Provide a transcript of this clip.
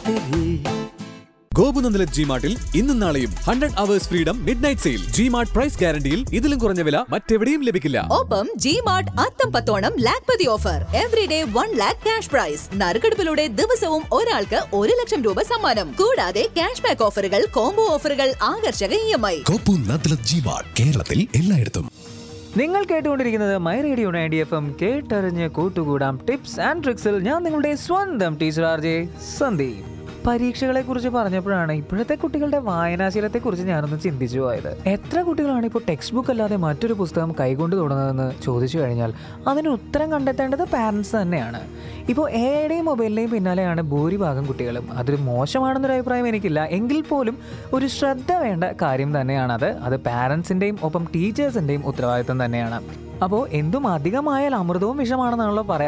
तेरी ഗോപുനന്ദല ജി മാർട്ടിൽ ഇന്നും നാളെയും hundred hours freedom midnight sale G Mart price ഗ്യാരണ്ടിയിൽ ഇതിലും കുറഞ്ഞ വില മറ്റെവിടെയും ലഭിക്കില്ല ഒപ്പം G Mart Atham Pathonam Lakhpati offer every day one lakh cash prize നറുക്കെടുപ്പിലൂടെ ദിവസവും ഒരാൾക്ക് ഒരു ലക്ഷം രൂപ സമ്മാനം കൂടാതെ ക്യാഷ് ബാക്ക് ഓഫറുകൾ കോംബോ ഓഫറുകൾ ആകർഷക ഇ എം ഐ കോപ്പു നദ്ലത് ജി മാർട്ട് കേരളത്തിൽ എല്ലായിടത്തും നിങ്ങൾ കേട്ടുകൊണ്ടിരിക്കുന്നത് my radio ninety F M കേട്ടറിഞ്ഞ് കൂട്ടുകൂടാം ടിപ്സ് ആൻഡ് ട്രിക്സിൽ ഞാൻ നിങ്ങളുടെ സ്വന്തം ടീച്ചർ ആർ ജെ സന്ദീപ് പരീക്ഷകളെ കുറിച്ച് പറഞ്ഞപ്പോഴാണ് ഇപ്പോഴത്തെ കുട്ടികളുടെ വായനാശീലത്തെ കുറിച്ച് ഞാനൊന്ന് ചിന്തിച്ചു പോയത് എത്ര കുട്ടികളാണ് ഇപ്പോൾ ടെക്സ്റ്റ് ബുക്ക് അല്ലാതെ മറ്റൊരു പുസ്തകം കൈകൊണ്ട് തുടങ്ങുന്നതെന്ന് ചോദിച്ചു കഴിഞ്ഞാൽ അതിന് ഉത്തരം കണ്ടെത്തേണ്ടത് പാരൻസ് തന്നെയാണ് ഇപ്പോൾ എയുടെയും മൊബൈലിൻ്റെയും പിന്നാലെയാണ് ഭൂരിഭാഗം കുട്ടികളും അതൊരു മോശമാണെന്നൊരു അഭിപ്രായം എനിക്കില്ല എങ്കിൽ പോലും ഒരു ശ്രദ്ധ വേണ്ട കാര്യം തന്നെയാണത് അത് പാരൻസിൻ്റെയും ഒപ്പം ടീച്ചേഴ്സിൻ്റെയും ഉത്തരവാദിത്തം തന്നെയാണ് അപ്പോൾ എന്തും അധികമായാൽ അമൃതവും വിഷമാണെന്നാണല്ലോ പറയാം